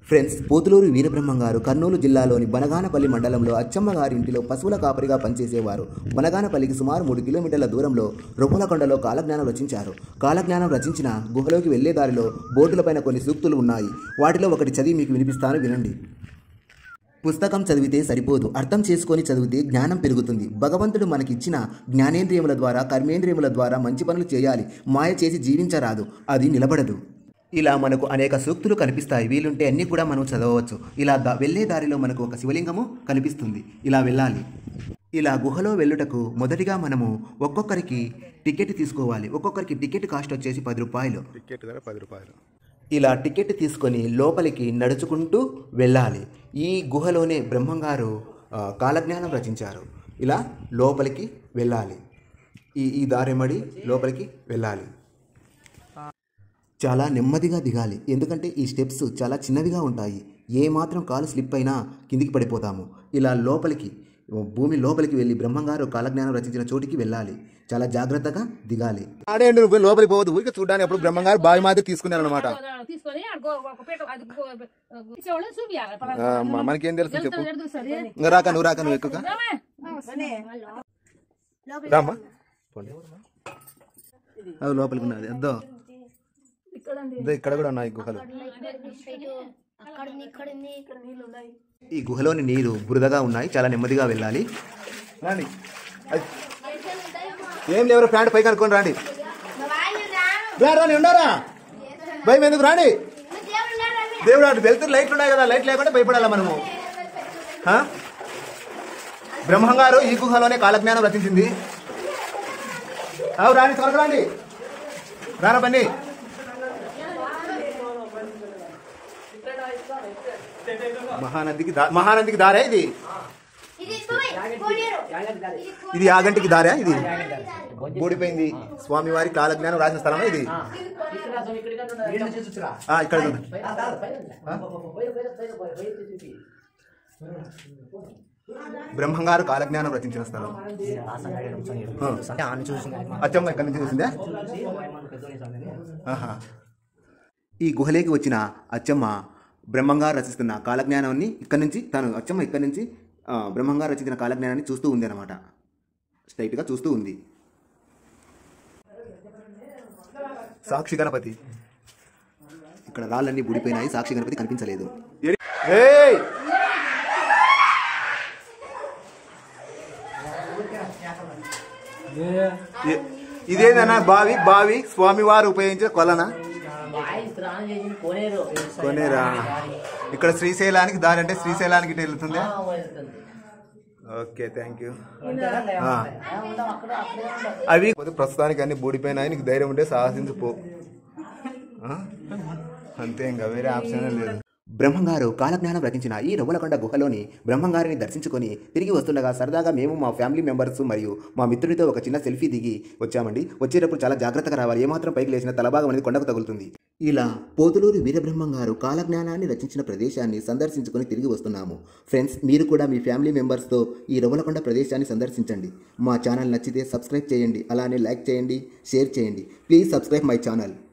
Friends Pothuluru Veerabrahmam గారు కర్నూలు జిల్లాలోని బనగానపల్లి మండలంలో అచ్చమ్మ గారి ఇంటిలో పశువుల కాపరిగా పనిచేసేవారు బనగానపల్లికి సుమారు మూడు కిలోమీటర్ల దూరంలో రొప్పులకొండలో కాలజ్ఞానం రచించారు కాలజ్ఞానం రచించిన గుహలోకి వెళ్లే దారిలో బోర్డులపైన కొన్ని సూక్తులు ఉన్నాయి వాటిలో ఒకటి చదివి మీకు వినిపిస్తాను వినండి పుస్తకం చదివితే సరిపోదు అర్థం చేసుకొని చదివితే జ్ఞానం పెరుగుతుంది భగవంతుడు మనకిచ్చిన జ్ఞానేంద్రియముల ద్వారా కర్మేంద్రియముల ద్వారా మంచి పనులు చేయాలి మాయ చేసి జీవించరాదు అది నిలబడదు ఇలా మనకు అనేక సూక్తులు కనిపిస్తాయి వీలుంటే అన్నీ కూడా మనం చదవవచ్చు ఇలా దా వెళ్ళే దారిలో మనకు ఒక శివలింగము కనిపిస్తుంది ఇలా వెళ్ళాలి ఇలా గుహలో వెళ్ళుటకు మొదటిగా మనము ఒక్కొక్కరికి టికెట్ తీసుకోవాలి ఒక్కొక్కరికి టికెట్ కాస్ట్ వచ్చేసి పది రూపాయలు టికెట్ ధర పది రూపాయలు ఇలా టికెట్ తీసుకొని లోపలికి నడుచుకుంటూ వెళ్ళాలి ఈ గుహలోనే బ్రహ్మంగారు ఆ, కాలజ్ఞానం రచించారు ఇలా లోపలికి వెళ్ళాలి ఈ ఈ దారెమడి లోపలికి వెళ్ళాలి చాలా నెమ్మదిగా దిగాలి ఎందుకంటే ఈ స్టెప్స్ చాలా చిన్నవిగా ఉంటాయి ఏ మాత్రం కాలు స్లిప్ అయినా కిందికి పడిపోతాము ఇలా లోపలికి భూమి లోపలికి వెళ్ళి బ్రహ్మంగారు కాలజ్ఞానం రచించిన చోటికి వెళ్ళాలి చాలా జాగ్రత్తగా దిగాలి ఆడే నువ్వు లోపలికి పోవద్దు ఊరికి చూడడానికి అప్పుడు బ్రహ్మంగారు బావి మాదిరి తీసుకున్నారు అనమాట తీసుకొని ఆడ ఒక పేట అది గో- ఇచ్చేవాళ్ళు చూపియాలి పలానా. మనకేం తెలుసు చెప్పు ఎక్కడ చూస్తుంది? ఇంకా రాక నువ్వు రాక నువ్వు ఎక్కువ రామే. రామ్మా పోండి. అది లోపలికి ఉన్నది అద్దో ఇదో ఇక్కడ కూడా ఉన్నాయి గుహలు ఈ గుహలోని నీరు బురదగా ఉన్నాయి చాలా నెమ్మదిగా వెళ్ళాలి రండి అది- ఏం లేవరు ప్యాంట్ పైకి అనుకోని రాండి రా, రాని ఉండారా భయం ఎందుకు రాండి దేవుడు అటు వెళ్తురు లైట్లు ఉన్నాయి కదా లైట్ లేకుండా భయపడాలా మనము ఆ? బ్రహ్మంగారు ఈ గుహలోనే కాలజ్ఞానం రచించింది అవు రాండి త్వరగా రాండి రారా పని మహానదికి దా మహానదికి దారా ఇది ఇది యాగంటికి దారా ఇది బూడిపోయింది స్వామివారి కాలజ్ఞానం రాసిన స్థలమా ఇది ఆ, ఇక్కడ ఉంది. బ్రహ్మంగారు కాలజ్ఞానం రచించిన స్థలం ఆ. అచ్చమ్మ ఇక్కడ నుంచి చూసిందా ఆహా. ఈ గుహలోకి వచ్చిన అచ్చమ్మ బ్రహ్మంగారు రచిస్తున్న కాలజ్ఞానాన్ని ఇక్కడ నుంచి తను అచ్చమ్మ ఇక్కడ నుంచి ఆ, బ్రహ్మంగారు రచించిన కాలజ్ఞానాన్ని చూస్తూ ఉంది అనమాట స్ట్రైట్గా చూస్తూ ఉంది సాక్షి గణపతి ఇక్కడ రాళ్ళన్నీ బుడిపోయినాయి సాక్షి గణపతి కనిపించలేదు ఏయ్! ఇ- ఇదేదన్నా బావి బావి స్వామివారు ఉపయోగించే కొలనా కొనేరా ఇక్కడ శ్రీశైలానికి దారి అంటే శ్రీశైలానికి ఇటు వెళ్తుందా ఓకే థ్యాంక్ యూ అవి ప్రస్తుతానికి అన్ని బూడిపోయినాయి నీకు ధైర్యం ఉంటే సాహసించు పో ఆ? అంతే ఇంకా వేరే ఆప్షన్ లేదు బ్రహ్మంగారు కాలజ్ఞానం రచించిన ఈ రవ్వలకొండ గుహలోని బ్రహ్మంగారిని దర్శించుకొని తిరిగి వస్తుండగా సరదాగా మేము మా ఫ్యామిలీ మెంబర్స్ మరియు మా మిత్రుడితో ఒక చిన్న సెల్ఫీ దిగి వచ్చామండి వచ్చేటప్పుడు చాలా జాగ్రత్తగా రావాలి ఏమాత్రం పైకి లేచిన తలభాగం అనేది కొండకు తగులుతుంది ఇలా పోతులూరు వీరబ్రహ్మం గారు కాలజ్ఞానాన్ని రచించిన ప్రదేశాన్ని సందర్శించుకొని తిరిగి వస్తున్నాము ఫ్రెండ్స్ మీరు కూడా మీ ఫ్యామిలీ మెంబర్స్తో ఈ రవ్వలకొండ ప్రదేశాన్ని సందర్శించండి మా ఛానల్ నచ్చితే సబ్స్క్రైబ్ చేయండి అలానే లైక్ చేయండి షేర్ చేయండి ప్లీజ్ సబ్స్క్రైబ్ మై ఛానల్